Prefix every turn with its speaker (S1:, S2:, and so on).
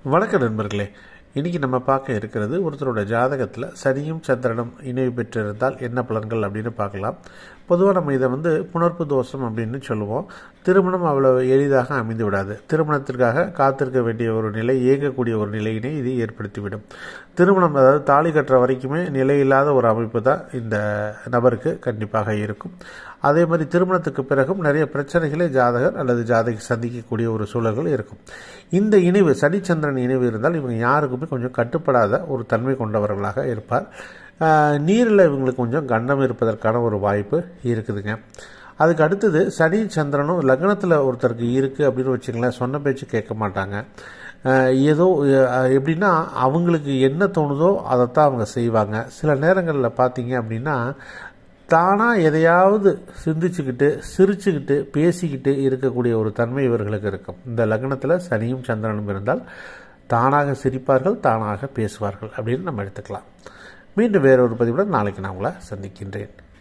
S1: வணக்கம் நண்பர்களே இன்றைக்கி நம்ம பார்க்க இருக்கிறது ஒருத்தரோட ஜாதகத்தில் சனியும் சந்திரனும் இணைவு பெற்றிருந்தால் என்ன பலன்கள் அப்படின்னு பார்க்கலாம் பொதுவாக நம்ம இதை வந்து புணர்ப்பு தோஷம் அப்படின்னு சொல்லுவோம் திருமணம் அவ்வளோ எளிதாக அமைந்து விடாது திருமணத்திற்காக காத்திருக்க வேண்டிய ஒரு நிலை இயங்கக்கூடிய ஒரு நிலையினை இது ஏற்படுத்திவிடும் திருமணம் அதாவது தாலி கட்டுற வரைக்குமே நிலையில்லாத ஒரு அமைப்பு தான் இந்த நபருக்கு கண்டிப்பாக இருக்கும் அதே மாதிரி திருமணத்துக்கு பிறகும் நிறைய பிரச்சனைகளை ஜாதகர் அல்லது ஜாதகி சந்திக்கக்கூடிய ஒரு சூழல்கள் இருக்கும் இந்த இணைவு சனிச்சந்திரன் இணைவு இருந்தால் இவங்க யாருக்குமே கொஞ்சம் கட்டுப்படாத ஒரு தன்மை கொண்டவர்களாக இருப்பார் நீரில் இவங்களுக்கு கொஞ்சம் கண்டம் இருப்பதற்கான ஒரு வாய்ப்பு இருக்குதுங்க அதுக்கு அடுத்தது சனி சந்திரனும் லக்னத்தில் ஒருத்தருக்கு இருக்குது அப்படின்னு வச்சுங்களேன் சொன்ன பேச்சு கேட்க மாட்டாங்க ஏதோ எப்படின்னா அவங்களுக்கு என்ன தோணுதோ அதைத்தான் அவங்க செய்வாங்க சில நேரங்களில் பார்த்தீங்க அப்படின்னா தானாக எதையாவது சிந்திச்சுக்கிட்டு சிரிச்சுக்கிட்டு பேசிக்கிட்டு இருக்கக்கூடிய ஒரு தன்மை இவர்களுக்கு இருக்கும் இந்த லக்னத்தில் சனியும் சந்திரனும் இருந்தால் தானாக சிரிப்பார்கள் தானாக பேசுவார்கள் அப்படின்னு நம்ம எடுத்துக்கலாம் மீண்டும் வேறொரு பதிவுடன் நாளைக்கு நான் உங்களை சந்திக்கின்றேன்